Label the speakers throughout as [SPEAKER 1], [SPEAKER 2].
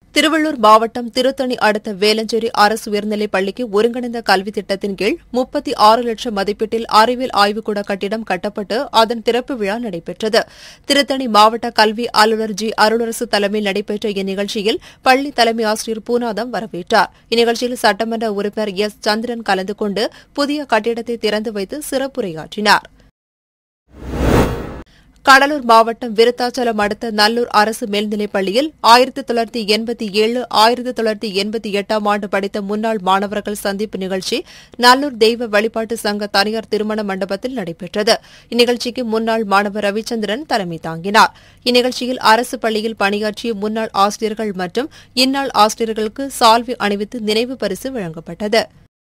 [SPEAKER 1] திருவள்ளூர் மாவட்டம் திருத்தணி அடுத்த வேலஞ்சேரி அரசு உயர்நிலைப் பள்ளிக்கு ஒருங்கிணைந்த கல்வி திட்டத்தின் கீழ் முப்பத்தி ஆறு லட்சம் மதிப்பீட்டில் அறிவியல் ஆய்வுக்கூட கட்டிடம் கட்டப்பட்டு அதன் திறப்பு விழா நடைபெற்றது திருத்தணி மாவட்ட கல்வி அலுவலர் ஜி அருளரசு தலைமையில் நடைபெற்ற இந்நிகழ்ச்சியில் பள்ளி தலைமை ஆசிரியர் பூனாதம் வரவேற்றார் இந்நிகழ்ச்சியில் சட்டமன்ற உறுப்பினர் எஸ் சந்திரன் கலந்து கொண்டு புதிய கட்டிடத்தை திறந்து வைத்து சிறப்புரையாற்றினார் கடலூர் மாவட்டம் விருத்தாச்சலம் அடுத்த நல்லூர் அரசு மேல்நிலைப் பள்ளியில் ஆயிரத்தி தொள்ளாயிரத்தி எண்பத்தி ஏழு ஆயிரத்தி தொள்ளாயிரத்தி எண்பத்தி எட்டாம் ஆண்டு படித்த முன்னாள் மாணவர்கள் சந்திப்பு நிகழ்ச்சி நல்லூர் தெய்வ வழிபாட்டு சங்க தனியார் திருமண மண்டபத்தில் நடைபெற்றது இந்நிகழ்ச்சிக்கு முன்னாள் மாணவர் ரவிச்சந்திரன் தலைமை தாங்கினார் இந்நிகழ்ச்சியில் அரசு பள்ளியில் பணியாற்றிய முன்னாள் ஆசிரியர்கள் மற்றும் இந்நாள் ஆசிரியர்களுக்கு சால்வி அணிவித்து நினைவு பரிசு வழங்கப்பட்டது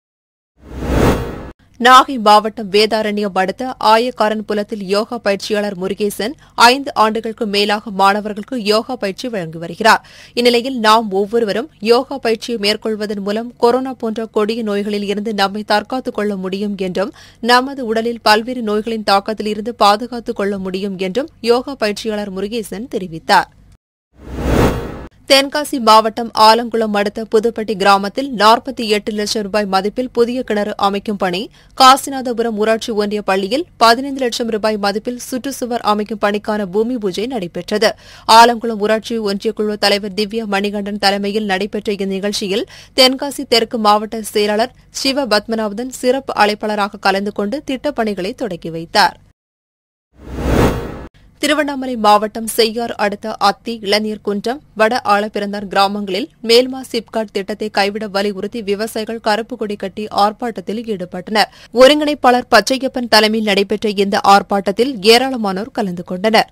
[SPEAKER 1] நாகை மாவட்டம் வேதாரண்யம் அடுத்த ஆயக்காரன் புலத்தில் யோகா பயிற்சியாளர் முருகேசன் ஐந்து ஆண்டுகளுக்கு மேலாக மாணவர்களுக்கு யோகா பயிற்சி வழங்கி வருகிறார் இந்நிலையில் நாம் ஒவ்வொருவரும் யோகா பயிற்சியை மேற்கொள்வதன் மூலம் கொரோனா போன்ற கொடிய நோய்களில் இருந்து நம்மை தற்காத்துக் கொள்ள முடியும் என்றும் நமது உடலில் பல்வேறு நோய்களின் தாக்கத்தில் இருந்து பாதுகாத்துக் கொள்ள முடியும் என்றும் யோகா பயிற்சியாளர் முருகேசன் தெரிவித்தார் தென்காசி மாவட்டம் ஆலங்குளம் அடுத்த புதுப்பட்டி கிராமத்தில் நாற்பத்தி எட்டு லட்சம் ரூபாய் மதிப்பில் புதிய கிணறு அமைக்கும் பணி காசிநாதபுரம் ஊராட்சி ஒன்றிய பள்ளியில் பதினைந்து லட்சம் ரூபாய் மதிப்பில் சுற்றுச்சுவர் அமைக்கும் பணிக்கான பூமி பூஜை நடைபெற்றது ஆலங்குளம் ஊராட்சி ஒன்றியக்குழு தலைவர் திவ்யா மணிகண்டன் தலைமையில் நடைபெற்ற இந்நிகழ்ச்சியில் தென்காசி தெற்கு மாவட்ட செயலாளர் சிவ பத்மநாபன் சிறப்பு அழைப்பாளராக கலந்து கொண்டு திட்டப்பணிகளை தொடங்கி வைத்தாா் திருவண்ணாமலை மாவட்டம் செய்யார் அடுத்த அத்தி இளநீர் குன்றம் வட ஆழப்பிறந்தார் கிராமங்களில் மேல்மா சிப்காட் திட்டத்தை கைவிட வலியுறுத்தி விவசாயிகள் கருப்பு கொடி கட்டி ஆர்ப்பாட்டத்தில் ஈடுபட்டனர் ஒருங்கிணைப்பாளர் பச்சையப்பன் தலைமையில் நடைபெற்ற இந்த ஆர்ப்பாட்டத்தில் ஏராளமானோர் கலந்து கொண்டனர்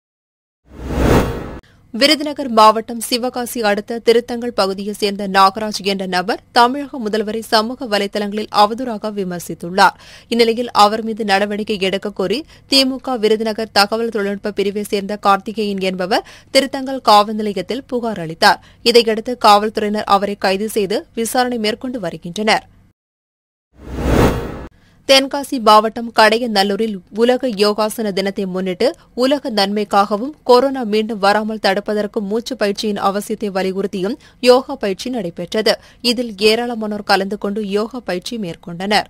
[SPEAKER 1] விருதுநகர் மாவட்டம் சிவகாசி அடுத்த திருத்தங்கல் பகுதியைச் சேர்ந்த நாகராஜ் என்ற நபர் தமிழக முதல்வரை சமூக வலைதளங்களில் அவதூறாக விமர்சித்துள்ளார் இந்நிலையில் அவர் மீது நடவடிக்கை எடுக்கக் கோரி திமுக விருதுநகர் தகவல் தொழில்நுட்ப பிரிவைச் சேர்ந்த கார்த்திகேயன் என்பவர் திருத்தங்கல் காவல் நிலையத்தில் புகார் அளித்தார் இதையடுத்து காவல்துறையினர் அவரை கைது செய்து விசாரணை மேற்கொண்டு வருகின்றனர் தென்காசி மாவட்டம் கடையநல்லூரில் உலக யோகாசன தினத்தை முன்னிட்டு உலக நன்மைக்காகவும் கொரோனா மீண்டும் வராமல் தடுப்பதற்கும் மூச்சு பயிற்சியின் அவசியத்தை வலியுறுத்தியும் யோகா பயிற்சி நடைபெற்றது இதில் ஏராளமானோர் கலந்து கொண்டு யோகா பயிற்சி மேற்கொண்டனா்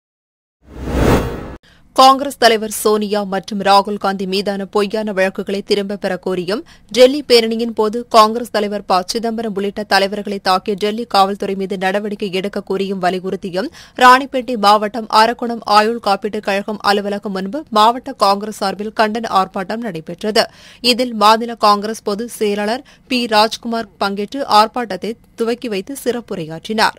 [SPEAKER 1] காங்கிரஸ் தலைவர் சோனியா மற்றும் ராகுல் காந்தி மீதான பொய்யான வழக்குகளை திரும்பப் பெற கோரியும் டெல்லி பேரணியின் போது காங்கிரஸ் தலைவர் ப சிதம்பரம் உள்ளிட்ட தலைவர்களை தாக்கிய டெல்லி காவல்துறை மீது நடவடிக்கை எடுக்க கோரியும் வலியுறுத்தியும் ராணிப்பேட்டை மாவட்டம் அரக்கோணம் ஆயுள் காப்பீட்டுக் கழகம் அலுவலகம் முன்பு மாவட்ட காங்கிரஸ் சார்பில் கண்டன ஆர்ப்பாட்டம் நடைபெற்றது இதில் மாநில காங்கிரஸ் பொதுச் செயலாளர் பி ராஜ்குமார் பங்கேற்று ஆர்ப்பாட்டத்தை துவக்கி வைத்து சிறப்புரையாற்றினாா்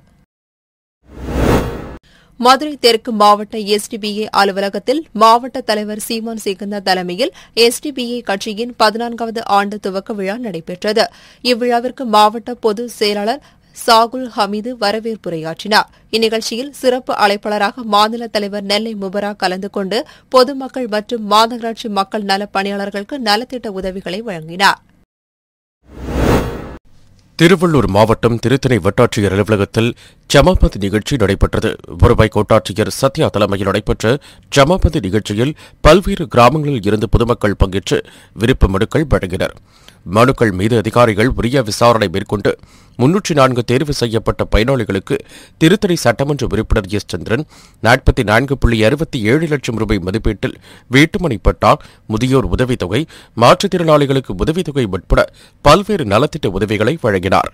[SPEAKER 1] மதுரை தெற்கு மாவட்ட எஸ்டிபிஐ அலுவலகத்தில் மாவட்ட தலைவர் சீமான் சேகந்தா தலைமையில் எஸ்டிபிஐ கட்சியின் பதினான்காவது ஆண்டு துவக்க விழா நடைபெற்றது இவ்விழாவிற்கு மாவட்ட பொதுச் செயலாளர் சாகுல் ஹமீது வரவேற்புரையாற்றினார் இந்நிகழ்ச்சியில் சிறப்பு அழைப்பாளராக மாநில தலைவர் நெல்லை முபரா கலந்து கொண்டு பொதுமக்கள் மற்றும் மாநகராட்சி மக்கள் நலப் பணியாளர்களுக்கு நலத்திட்ட உதவிகளை வழங்கினார்
[SPEAKER 2] திருவள்ளூர் மாவட்டம் திருத்தணி வட்டாட்சியர் அலுவலகத்தில் ஜமாபந்தி நிகழ்ச்சி நடைபெற்றது வருவாய் கோட்டாட்சியர் சத்யா தலைமையில் நடைபெற்ற ஜமாபந்தி நிகழ்ச்சியில் பல்வேறு கிராமங்களில் இருந்து பொதுமக்கள் பங்கேற்று விருப்ப மனுக்கள் வழங்கினர் மனுக்கள் மீது அதிகாரிகள் உரிய விசாரணை மேற்கொண்டு முன்னூற்றி நான்கு தேர்வு செய்யப்பட்ட பயனாளிகளுக்கு திருத்தணி சட்டமன்ற உறுப்பினர் எஸ் சந்திரன் நாற்பத்தி நான்கு புள்ளி அறுபத்தி ஏழு லட்சம் ரூபாய் மதிப்பீட்டில் வீட்டுமனை பட்டா முதியோர் உதவித்தொகை மாற்றுத்திறனாளிகளுக்கு உதவித்தொகை உட்பட பல்வேறு நலத்திட்ட உதவிகளை வழங்கினார்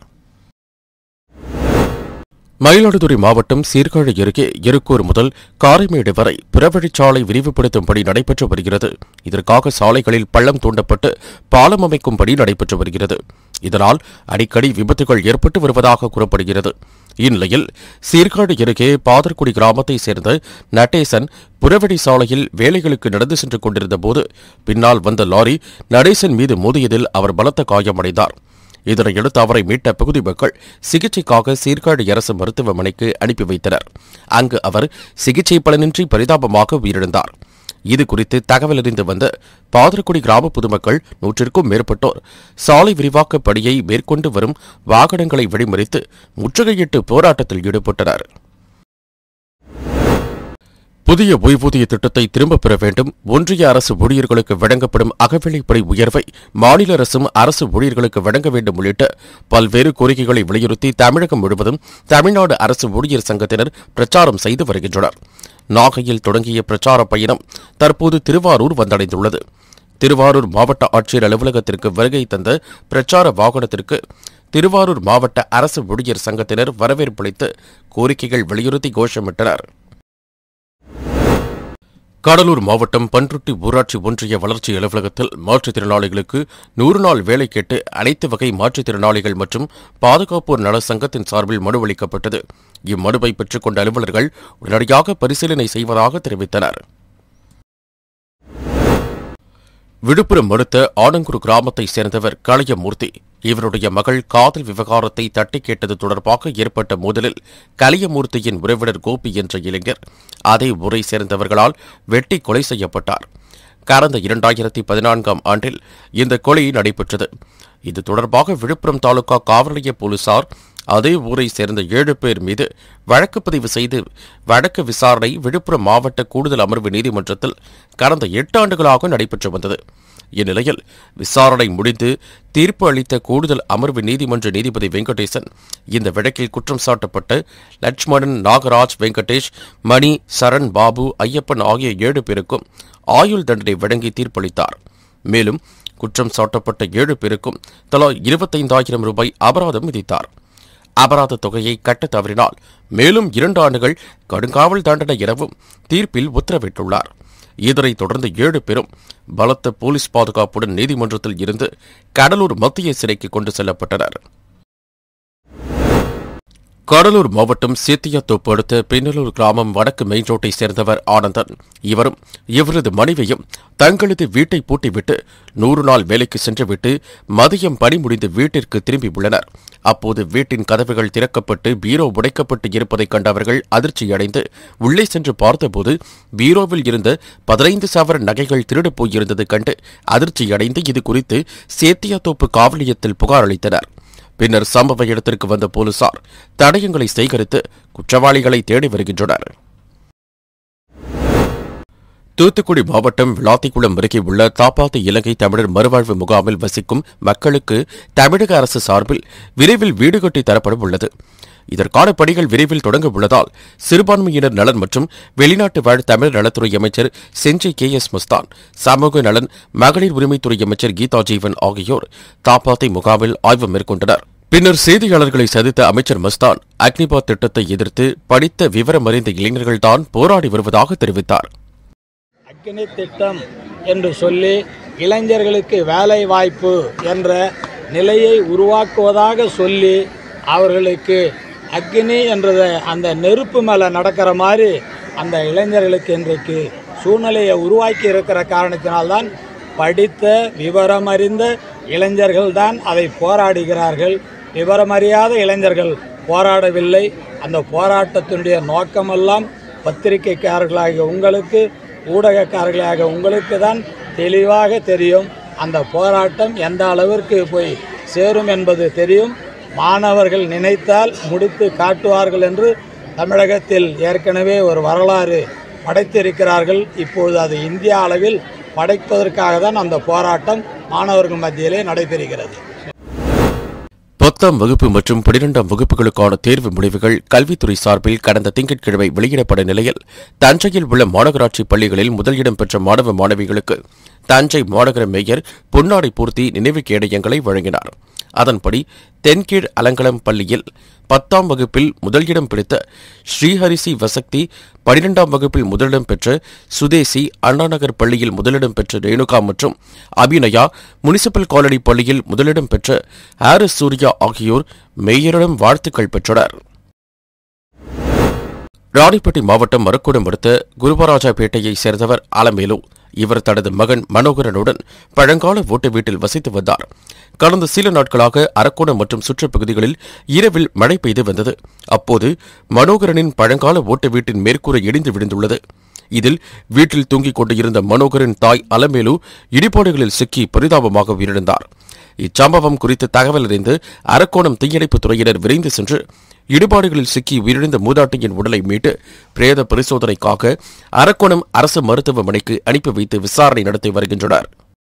[SPEAKER 2] மயிலாடுதுறை மாவட்டம் சீர்காழி அருகே எருக்கூர் முதல் காரைமேடு வரை புறவழிச்சாலை விரிவுபடுத்தும் பணி நடைபெற்று வருகிறது இதற்காக சாலைகளில் பள்ளம் தூண்டப்பட்டு பாலம் அமைக்கும் பணி நடைபெற்று வருகிறது இதனால் அடிக்கடி விபத்துகள் ஏற்பட்டு வருவதாக கூறப்படுகிறது இந்நிலையில் சீர்காழி அருகே பாதர்குடி கிராமத்தைச் சேர்ந்த நடேசன் புறவழி சாலையில் வேலைகளுக்கு நடந்து சென்று கொண்டிருந்த போது பின்னால் வந்த லாரி நடேசன் மீது மோதியதில் அவர் பலத்த காயமடைந்தார் இதனையடுத்து அவரை மீட்ட பகுதி மக்கள் சிகிச்சைக்காக சீர்காழி அரசு மருத்துவமனைக்கு அனுப்பி வைத்தனர் அங்கு அவர் சிகிச்சை பலனின்றி பரிதாபமாக உயிரிழந்தார் இது குறித்து தகவல் அறிந்து வந்த பாதரக்குடி கிராம பொதுமக்கள் நூற்றிற்கும் மேற்பட்டோர் சாலை விரிவாக்க பணியை மேற்கொண்டு வரும் வாகனங்களை வழிமறித்து முற்றுகையிட்டு போராட்டத்தில் ஈடுபட்டனர் புதிய ஓய்வூதிய திட்டத்தை திரும்பப் பெற வேண்டும் ஒன்றிய அரசு ஊழியர்களுக்கு வழங்கப்படும் அகவிலைப்படி உயர்வை மாநில அரசும் அரசு ஊழியர்களுக்கு வழங்க வேண்டும் உள்ளிட்ட பல்வேறு கோரிக்கைகளை வலியுறுத்தி தமிழகம் முழுவதும் தமிழ்நாடு அரசு ஊழியர் சங்கத்தினர் பிரச்சாரம் செய்து வருகின்றனர் நாகையில் தொடங்கிய பிரச்சார பயணம் தற்போது திருவாரூர் வந்தடைந்துள்ளது திருவாரூர் மாவட்ட ஆட்சியர் அலுவலகத்திற்கு வருகை தந்த பிரச்சார வாகனத்திற்கு திருவாரூர் மாவட்ட அரசு ஊழியர் சங்கத்தினர் வரவேற்பளித்து கோரிக்கைகள் வலியுறுத்தி கோஷமிட்டனர் கடலூர் மாவட்டம் பன்ருட்டி ஊராட்சி ஒன்றிய வளர்ச்சி அலுவலகத்தில் மாற்றுத்திறனாளிகளுக்கு நூறு நாள் வேலை கேட்டு அனைத்து வகை மாற்றுத்திறனாளிகள் மற்றும் பாதுகாப்போர் நல சங்கத்தின் சார்பில் மனு அளிக்கப்பட்டது இம்மனுவை பெற்றுக் கொண்ட அலுவலர்கள் உடனடியாக பரிசீலனை செய்வதாக தெரிவித்தனர் விழுப்புரம் அடுத்த ஆனங்குரு கிராமத்தைச் சேர்ந்தவர் கலியமூர்த்தி இவருடைய மகள் காதல் விவகாரத்தை தட்டி கேட்டது தொடர்பாக ஏற்பட்ட மோதலில் கலியமூர்த்தியின் உறவினர் கோபி என்ற இளைஞர் அதே ஊரை சேர்ந்தவர்களால் வெட்டி கொலை செய்யப்பட்டார் கடந்த இரண்டாயிரத்தி பதினான்காம் ஆண்டில் இந்த கொலை நடைபெற்றது இது தொடர்பாக விழுப்புரம் தாலுகா காவல் நிலைய போலீசார் அதே ஊரை சேர்ந்த ஏழு பேர் மீது வழக்கு பதிவு செய்து வழக்கு விசாரணை விழுப்புரம் மாவட்ட கூடுதல் அமர்வு நீதிமன்றத்தில் கடந்த எட்டு ஆண்டுகளாக நடைபெற்று வந்தது இந்நிலையில் விசாரணை முடிந்து தீர்ப்பு அளித்த கூடுதல் அமர்வு நீதிமன்ற நீதிபதி வெங்கடேசன் இந்த வழக்கில் குற்றம் சாட்டப்பட்ட லட்சுமணன் நாகராஜ் வெங்கடேஷ் மணி சரண் பாபு ஐயப்பன் ஆகிய ஏழு பேருக்கும் ஆயுள் தண்டனை வழங்கி தீர்ப்பளித்தார் மேலும் குற்றம் சாட்டப்பட்ட ஏழு பேருக்கும் தலா இருபத்தைந்தாயிரம் ரூபாய் அபராதம் விதித்தார் அபராத தொகையை கட்ட தவறினால் மேலும் இரண்டு ஆண்டுகள் கடுங்காவல் தண்டனை எனவும் தீர்ப்பில் உத்தரவிட்டுள்ளார் இதனைத் தொடர்ந்து ஏழு பேரும் பலத்த போலீஸ் பாதுகாப்புடன் நீதிமன்றத்தில் இருந்து கடலூர் மத்திய சிறைக்கு கொண்டு செல்லப்பட்டனர் கடலூர் மாவட்டம் சேத்தியாத்தோப்பு அடுத்த பின்னலூர் கிராமம் வடக்கு மெயின் ரோட்டை சேர்ந்தவர் ஆனந்தன் இவரும் இவரது மனைவியும் தங்களது வீட்டை பூட்டிவிட்டு நூறு நாள் வேலைக்கு சென்றுவிட்டு மதியம் பணி முடிந்து வீட்டிற்கு திரும்பியுள்ளனர் அப்போது வீட்டின் கதவுகள் திறக்கப்பட்டு பீரோ உடைக்கப்பட்டு இருப்பதைக் கண்டவர்கள் அதிர்ச்சியடைந்து உள்ளே சென்று பார்த்தபோது பீரோவில் இருந்த பதினைந்து சவர நகைகள் திருடப் போயிருந்தது கண்டு அதிர்ச்சியடைந்து இது குறித்து சேத்தியாத்தோப்பு காவல் நிலையத்தில் புகார் அளித்தனர் பின்னர் சம்பவ இடத்திற்கு வந்த போலீசார் தடயங்களை சேகரித்து குற்றவாளிகளை தேடி வருகின்றனர் தூத்துக்குடி மாவட்டம் விளாத்திக்குளம் அருகே உள்ள தாப்பாத்து இலங்கை தமிழர் மறுவாழ்வு முகாமில் வசிக்கும் மக்களுக்கு தமிழக அரசு சார்பில் விரைவில் வீடு கட்டி தரப்பட உள்ளது இதற்கான பணிகள் விரைவில் தொடங்க உள்ளதால் சிறுபான்மையினர் நலன் மற்றும் வெளிநாட்டு வாழ் தமிழ் நலத்துறை அமைச்சர் செஞ்சி கே எஸ் முஸ்தான் சமூக நலன் மகளிர் உரிமைத்துறை அமைச்சர் கீதா ஜீவன் ஆகியோர் தாப்பாத்தை முகாமில் ஆய்வு மேற்கொண்டனர் பின்னர் செய்தியாளர்களை சந்தித்த அமைச்சர் மஸ்தான் அக்னிபாத் திட்டத்தை எதிர்த்து படித்த விவரமறிந்த இளைஞர்கள்தான் போராடி வருவதாக தெரிவித்தார்
[SPEAKER 3] அக்கினி திட்டம் என்று சொல்லி இளைஞர்களுக்கு வேலை வாய்ப்பு என்ற நிலையை உருவாக்குவதாக சொல்லி அவர்களுக்கு அக்கினி என்றத அந்த நெருப்பு மேலே நடக்கிற மாதிரி அந்த இளைஞர்களுக்கு இன்றைக்கு சூழ்நிலையை உருவாக்கி இருக்கிற காரணத்தினால்தான் படித்த விவரமறிந்த இளைஞர்கள் தான் அதை போராடுகிறார்கள் விவரமறியாத இளைஞர்கள் போராடவில்லை அந்த போராட்டத்தினுடைய நோக்கமெல்லாம் பத்திரிகைக்காரர்களாகிய உங்களுக்கு ஊடகக்காரர்களாக உங்களுக்கு தான் தெளிவாக தெரியும் அந்த போராட்டம் எந்த அளவிற்கு போய் சேரும் என்பது தெரியும் மாணவர்கள் நினைத்தால் முடித்து காட்டுவார்கள் என்று தமிழகத்தில் ஏற்கனவே ஒரு வரலாறு படைத்திருக்கிறார்கள் இப்பொழுது அது இந்திய அளவில் படைப்பதற்காக தான் அந்த போராட்டம் மாணவர்கள் மத்தியிலே நடைபெறுகிறது
[SPEAKER 2] பத்தாம் வகுப்பு மற்றும் பனிரெண்டாம் வகுப்புகளுக்கான தேர்வு முடிவுகள் கல்வித்துறை சார்பில் கடந்த திங்கட்கிழமை வெளியிடப்பட்ட நிலையில் தஞ்சையில் உள்ள மாநகராட்சி பள்ளிகளில் முதலிடம் பெற்ற மாணவ மாணவிகளுக்கு தஞ்சை மாநகர மேயர் பொன்னாடை பூர்த்தி நினைவு கேடயங்களை வழங்கினார் அதன்படி தென்கீழ் அலங்கலம் பள்ளியில் பத்தாம் வகுப்பில் முதலிடம் பிடித்த ஸ்ரீஹரிசி வசக்தி பனிரெண்டாம் வகுப்பில் முதலிடம் பெற்ற சுதேசி அண்ணாநகர் பள்ளியில் முதலிடம் பெற்ற ரேணுகா மற்றும் அபிநயா முனிசிபல் காலனி பள்ளியில் முதலிடம் பெற்ற ஹாரிஸ் சூர்யா ஆகியோர் மேயரிடம் வாழ்த்துக்கள் பெற்றனர் ராணிப்பேட்டை மாவட்டம் மரக்கூடம் அடுத்த குருபராஜாபேட்டையைச் சேர்ந்தவர் அலமேலு இவர் தனது மகன் மனோகரனுடன் பழங்கால ஓட்டு வீட்டில் வசித்து வந்தார் கடந்த சில நாட்களாக அரக்கோணம் மற்றும் சுற்றுப்பகுதிகளில் இரவில் மழை பெய்து வந்தது அப்போது மனோகரனின் பழங்கால ஓட்டு வீட்டின் மேற்கூரை இடிந்து விழுந்துள்ளது இதில் வீட்டில் தூங்கிக் கொண்டிருந்த மனோகரின் தாய் அலமேலு இடிபாடுகளில் சிக்கி பரிதாபமாக உயிரிழந்தார் இச்சம்பவம் குறித்து தகவல் அறிந்து அரக்கோணம் தீயணைப்புத் துறையினர் விரைந்து சென்று இடுபாடுகளில் சிக்கி உயிரிழந்த மூதாட்டியின் உடலை மீட்டு பிரேத பரிசோதனைக்காக அரக்கோணம் அரசு மருத்துவமனைக்கு அனுப்பி வைத்து விசாரணை நடத்தி வருகின்றனர்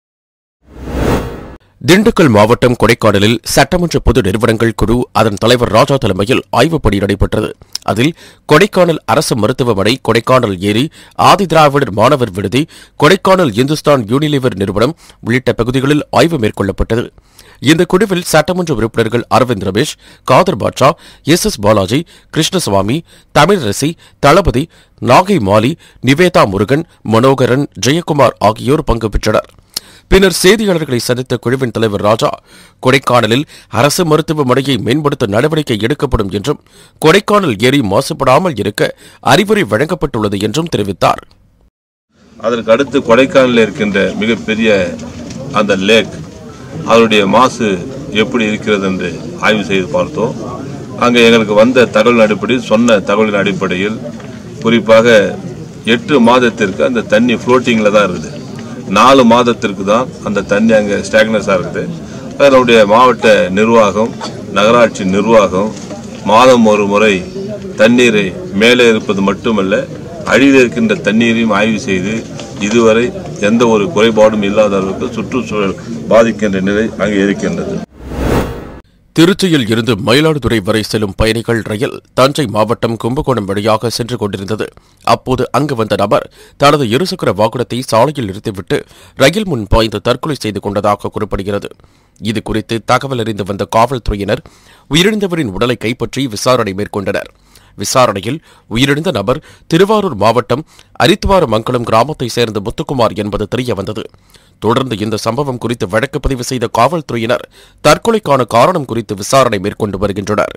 [SPEAKER 2] திண்டுக்கல் மாவட்டம் கொடைக்கானலில் சட்டமன்ற பொது நிறுவனங்கள் குழு அதன் தலைவர் ராஜா தலைமையில் ஆய்வுப்பணி நடைபெற்றது அதில் கொடைக்கானல் அரசு மருத்துவமனை கொடைக்கானல் ஏரி ஆதிதிராவிடர் மாணவர் விடுதி கொடைக்கானல் இந்துஸ்தான் யூனிலிவர் நிறுவனம் உள்ளிட்ட பகுதிகளில் ஆய்வு மேற்கொள்ளப்பட்டது இந்த குழுவில் சட்டமன்ற உறுப்பினர்கள் அரவிந்த் ரமேஷ் காதர் பாட்ஷா எஸ் எஸ் பாலாஜி கிருஷ்ணசுவாமி தமிழரசி தளபதி நாகை மாலி நிவேதா முருகன் மனோகரன் ஜெயக்குமார் ஆகியோர் பங்கு பெற்றனர் பின்னர் செய்தியாளர்களை சந்தித்த குழுவின் தலைவர் ராஜா கொடைக்கானலில் அரசு மருத்துவமனையை மேம்படுத்த நடவடிக்கை எடுக்கப்படும் என்றும் கொடைக்கானல் ஏரி மாசுபடாமல் இருக்க அறிவுரை வழங்கப்பட்டுள்ளது என்றும் தெரிவித்தார்
[SPEAKER 4] அதற்கு அடுத்து கொடைக்கானலில் இருக்கின்ற மிகப்பெரிய அந்த லேக் அதனுடைய மாசு எப்படி இருக்கிறது என்று ஆய்வு செய்து பார்த்தோம் அங்கே எங்களுக்கு வந்த தகவலின் அடிப்படையில் சொன்ன தகவலின் அடிப்படையில் குறிப்பாக எட்டு மாதத்திற்கு அந்த தண்ணி ஃப்ளோட்டிங்கில் தான் இருக்குது நாலு மாதத்திற்கு தான் அந்த தண்ணி அங்கே ஸ்டாக்னஸாக இருக்குது அதனுடைய மாவட்ட நிர்வாகம் நகராட்சி நிர்வாகம் மாதம் ஒரு முறை தண்ணீரை மேலே இருப்பது மட்டுமல்ல அடியில் இருக்கின்ற தண்ணீரையும் ஆய்வு செய்து இதுவரை எந்த ஒரு குறைபாடும் இல்லாத அளவுக்கு சுற்றுச்சூழல் பாதிக்கின்ற நிலை அங்கே இருக்கின்றது
[SPEAKER 2] திருச்சியில் இருந்து மயிலாடுதுறை வரை செல்லும் பயணிகள் ரயில் தஞ்சை மாவட்டம் கும்பகோணம் வழியாக சென்று கொண்டிருந்தது அப்போது அங்கு வந்த நபர் தனது இருசக்கர வாகனத்தை சாலையில் நிறுத்திவிட்டு ரயில் முன் பாய்ந்து தற்கொலை செய்து கொண்டதாக கூறப்படுகிறது இது குறித்து தகவல் அறிந்து வந்த காவல்துறையினர் உயிரிழந்தவரின் உடலை கைப்பற்றி விசாரணை மேற்கொண்டனர் விசாரணையில் உயிரிழந்த நபர் திருவாரூர் மாவட்டம் அரித்துவாரமங்கலம் கிராமத்தைச் சேர்ந்த முத்துக்குமார் என்பது தெரியவந்தது தொடர்ந்து இந்த சம்பவம் குறித்து வழக்கு பதிவு செய்த காவல்துறையினர் தற்கொலைக்கான காரணம் குறித்து விசாரணை மேற்கொண்டு வருகின்றனர்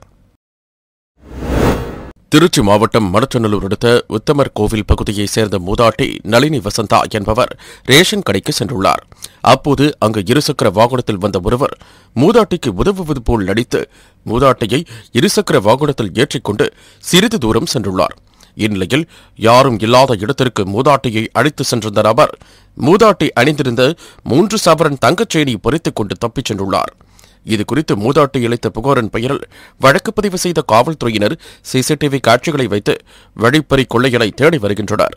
[SPEAKER 2] திருச்சி மாவட்டம் மணச்சநல்லூர் அடுத்த உத்தமர் கோவில் பகுதியைச் சேர்ந்த மூதாட்டி நளினி வசந்தா என்பவர் ரேஷன் கடைக்கு சென்றுள்ளார் அப்போது அங்கு இருசக்கர வாகனத்தில் வந்த ஒருவர் மூதாட்டிக்கு உதவுவது போல் நடித்து மூதாட்டியை இருசக்கர வாகனத்தில் ஏற்றிக்கொண்டு சிறிது தூரம் சென்றுள்ளார் இந்நிலையில் யாரும் இல்லாத இடத்திற்கு மூதாட்டியை அழைத்து சென்றிருந்த நபர் மூதாட்டி அணிந்திருந்த மூன்று சவரன் தங்கச் செயினை பறித்துக் கொண்டு தப்பிச் சென்றுள்ளார் இதுகுறித்து மூதாட்டி அளித்த புகாரின் பெயரில் வழக்கு பதிவு செய்த காவல்துறையினர் சிசிடிவி காட்சிகளை வைத்து வழிப்பறி கொள்ளையனை தேடி வருகின்றனர்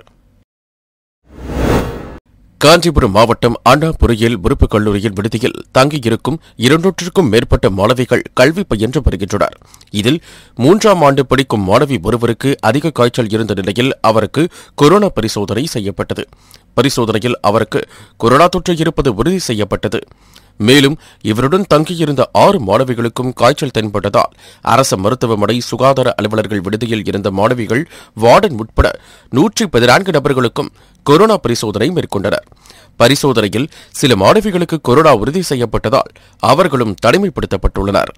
[SPEAKER 2] காஞ்சிபுரம் மாவட்டம் அண்ணா பொறியியல் உறுப்பு கல்லூரியின் விடுதியில் தங்கியிருக்கும் இருநூற்றுக்கும் மேற்பட்ட மாணவிகள் கல்வி பயின்று வருகின்றனர் இதில் மூன்றாம் ஆண்டு படிக்கும் மாணவி ஒருவருக்கு அதிக காய்ச்சல் இருந்த நிலையில் அவருக்கு கொரோனா பரிசோதனை செய்யப்பட்டது பரிசோதனையில் அவருக்கு கொரோனா தொற்று இருப்பது உறுதி செய்யப்பட்டது மேலும் இவருடன் தங்கியிருந்த ஆறு மாணவிகளுக்கும் காய்ச்சல் தென்பட்டதால் அரசு மருத்துவமனை சுகாதார அலுவலர்கள் விடுதியில் இருந்த மாணவிகள் வார்டன் உட்பட நூற்றி பதினான்கு நபர்களுக்கும் கொரோனா பரிசோதனை மேற்கொண்டனர் பரிசோதனையில் சில மாணவிகளுக்கு கொரோனா உறுதி செய்யப்பட்டதால் அவர்களும் தனிமைப்படுத்தப்பட்டுள்ளனர்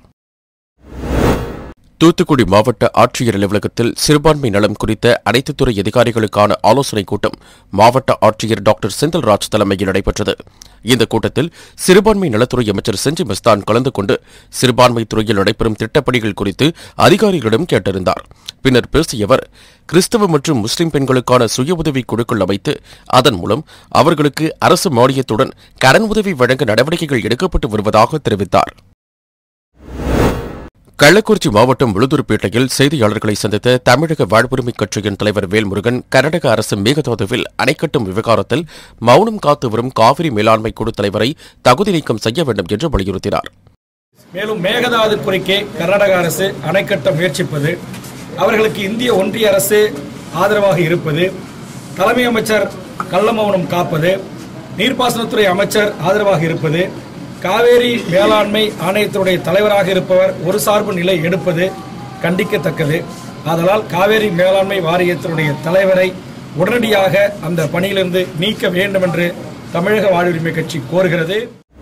[SPEAKER 2] தூத்துக்குடி மாவட்ட ஆட்சியர் அலுவலகத்தில் சிறுபான்மை நலம் குறித்த அனைத்து துறை அதிகாரிகளுக்கான ஆலோசனைக் கூட்டம் மாவட்ட ஆட்சியர் டாக்டர் செந்தில்ராஜ் தலைமையில் நடைபெற்றது இந்த கூட்டத்தில் சிறுபான்மை நலத்துறை அமைச்சர் செஞ்சி மஸ்தான் கலந்து கொண்டு சிறுபான்மை துறையில் நடைபெறும் திட்டப்பணிகள் குறித்து அதிகாரிகளிடம் கேட்டறிந்தார் பின்னர் பேசிய அவர் கிறிஸ்தவ மற்றும் முஸ்லிம் பெண்களுக்கான சுய உதவி குழுக்கள் அமைத்து அதன் மூலம் அவர்களுக்கு அரசு மானியத்துடன் கடன் உதவி வழங்க நடவடிக்கைகள் எடுக்கப்பட்டு வருவதாக தெரிவித்தார் கள்ளக்குறிச்சி மாவட்டம் உளுந்தூர்பேட்டையில் செய்தியாளர்களை சந்தித்த தமிழக வாழ்வுரிமை கட்சியின் தலைவர் வேல்முருகன் கர்நாடக அரசு மேகதாதுவில் அணை கட்டும் விவகாரத்தில் மௌனம் காத்து வரும் காவிரி மேலாண்மை குழு தலைவரை தகுதி நீக்கம் செய்ய வேண்டும் என்று வலியுறுத்தினார்
[SPEAKER 5] மேலும் மேகதாது குறைக்கே கர்நாடக அரசு அணை கட்ட முயற்சிப்பது அவர்களுக்கு இந்திய ஒன்றிய அரசு ஆதரவாக இருப்பது தலைமை அமைச்சர் கள்ளமௌனம் காப்பது நீர்ப்பாசனத்துறை அமைச்சர் ஆதரவாக இருப்பது காவேரி மேலாண்மை ஆணையத்தினுடைய தலைவராக இருப்பவர் ஒரு சார்பு நிலை எடுப்பது கண்டிக்கத்தக்கது ஆதலால் காவேரி மேலாண்மை வாரியத்தினுடைய தலைவரை உடனடியாக அந்த பணியிலிருந்து நீக்க வேண்டும் என்று தமிழக வாழ்வுரிமை கட்சி கோருகிறது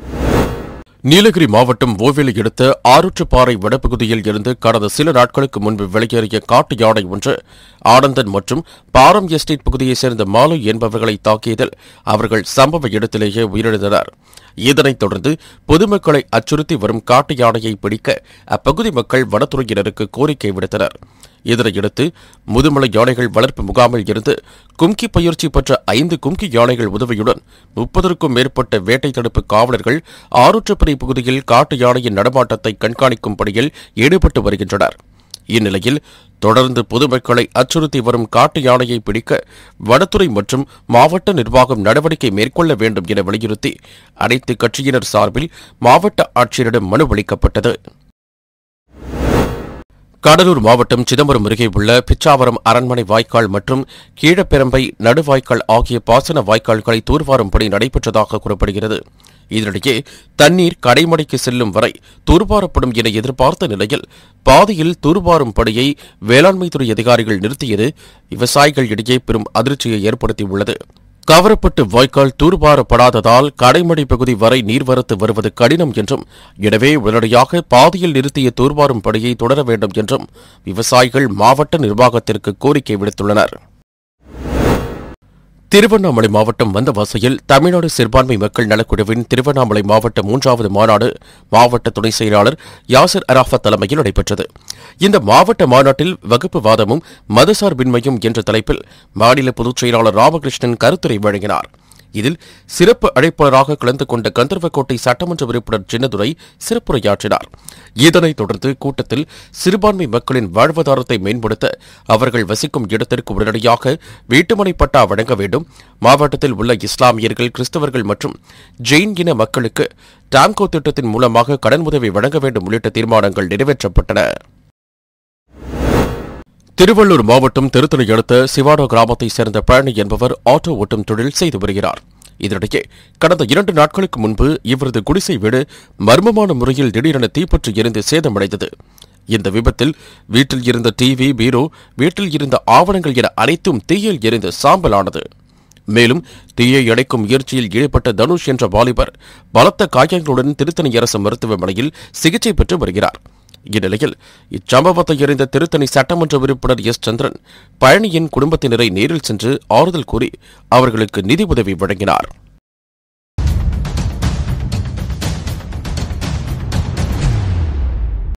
[SPEAKER 2] நீலகிரி மாவட்டம் ஓவேலி அடுத்த ஆறுற்றுப்பாறை வடபகுதியில் இருந்து கடந்த சில நாட்களுக்கு முன்பு வெளியேறிய காட்டு யானை ஒன்று ஆனந்தன் மற்றும் பாரம் எஸ்டேட் பகுதியைச் சேர்ந்த மாலு என்பவர்களை தாக்கியதில் அவர்கள் சம்பவ இடத்திலேயே உயிரிழந்தனர் இதனைத் தொடர்ந்து பொதுமக்களை அச்சுறுத்தி வரும் காட்டு யானையை பிடிக்க அப்பகுதி மக்கள் வனத்துறையினருக்கு கோரிக்கை விடுத்தனர் இதனையடுத்து முதுமலை யானைகள் வளர்ப்பு முகாமில் இருந்து கும்கி பயிற்சி பெற்ற ஐந்து கும்கி யானைகள் உதவியுடன் முப்பதற்கும் மேற்பட்ட வேட்டை தடுப்பு காவலர்கள் ஆறுற்றப்படை பகுதியில் காட்டு யானையின் நடமாட்டத்தை கண்காணிக்கும் பணியில் ஈடுபட்டு வருகின்றனர் இந்நிலையில் தொடர்ந்து பொதுமக்களை அச்சுறுத்தி வரும் காட்டு யானையை பிடிக்க வனத்துறை மற்றும் மாவட்ட நிர்வாகம் நடவடிக்கை மேற்கொள்ள வேண்டும் என வலியுறுத்தி அனைத்து கட்சியினர் சார்பில் மாவட்ட ஆட்சியரிடம் மனு அளிக்கப்பட்டது கடலூர் மாவட்டம் சிதம்பரம் அருகே உள்ள பிச்சாவரம் அரண்மனை வாய்க்கால் மற்றும் கீழப்பெரம்பை நடுவாய்க்கால் ஆகிய பாசன வாய்க்கால்களை தூர்வாரும் பணி நடைபெற்றதாக கூறப்படுகிறது இதனிடையே தண்ணீர் கடைமடைக்கு செல்லும் வரை தூர்வாரப்படும் என எதிர்பார்த்த நிலையில் பாதியில் தூர்வாரும் பணியை வேளாண்மைத்துறை அதிகாரிகள் நிறுத்தியது விவசாயிகள் இடையே பெரும் அதிர்ச்சியை ஏற்படுத்தியுள்ளது கவரப்பட்டு வாய்க்கால் தூர்வாரப்படாததால் கடைமடை பகுதி வரை நீர்வரத்து வருவது கடினம் என்றும் எனவே உடனடியாக பாதியில் நிறுத்திய தூர்வாரும் பணியை தொடர வேண்டும் என்றும் விவசாயிகள் மாவட்ட நிர்வாகத்திற்கு கோரிக்கை விடுத்துள்ளனர் திருவண்ணாமலை மாவட்டம் வந்தவாசியில் தமிழ்நாடு சிறுபான்மை மக்கள் நலக்குழுவின் திருவண்ணாமலை மாவட்ட மூன்றாவது மாநாடு மாவட்ட துணை செயலாளர் யாசிர் அராஃபத் தலைமையில் நடைபெற்றது இந்த மாவட்ட மாநாட்டில் வகுப்பு வாதமும் மதசார்பின்மையும் என்ற தலைப்பில் மாநில பொதுச் செயலாளர் ராமகிருஷ்ணன் கருத்துரை வழங்கினார் இதில் சிறப்பு அழைப்பாளராக கலந்து கொண்ட கந்தர்வக்கோட்டை சட்டமன்ற உறுப்பினர் சின்னதுரை சிறப்புரையாற்றினார் இதனைத் தொடர்ந்து கூட்டத்தில் சிறுபான்மை மக்களின் வாழ்வாதாரத்தை மேம்படுத்த அவர்கள் வசிக்கும் இடத்திற்கு உடனடியாக வீட்டுமனை பட்டா வழங்க வேண்டும் மாவட்டத்தில் உள்ள இஸ்லாமியர்கள் கிறிஸ்தவர்கள் மற்றும் ஜெயின் இன மக்களுக்கு டாம்கோ திட்டத்தின் மூலமாக கடன் உதவி வழங்க வேண்டும் உள்ளிட்ட தீர்மானங்கள் நிறைவேற்றப்பட்டன திருவள்ளூர் மாவட்டம் திருத்தணி அடுத்த சிவாடோ கிராமத்தைச் சேர்ந்த பழனி என்பவர் ஆட்டோ ஓட்டும் தொழில் செய்து வருகிறார் இதனிடையே கடந்த இரண்டு நாட்களுக்கு முன்பு இவரது குடிசை வீடு மர்மமான முறையில் திடீரென தீப்பற்றி எரிந்து சேதமடைந்தது இந்த விபத்தில் வீட்டில் இருந்த டிவி பீரோ வீட்டில் இருந்த ஆவணங்கள் என அனைத்தும் தீயில் எரிந்து சாம்பலானது மேலும் தீயை அடைக்கும் முயற்சியில் ஈடுபட்ட தனுஷ் என்ற வாலிபர் பலத்த காயங்களுடன் திருத்தணி அரசு மருத்துவமனையில் சிகிச்சை பெற்று வருகிறார் இந்நிலையில் இச்சம்பவத்தை அறிந்த திருத்தணி சட்டமன்ற உறுப்பினர் எஸ் சந்திரன் பழனியின் குடும்பத்தினரை நேரில் சென்று ஆறுதல் கூறி அவர்களுக்கு நிதி உதவி வழங்கினார்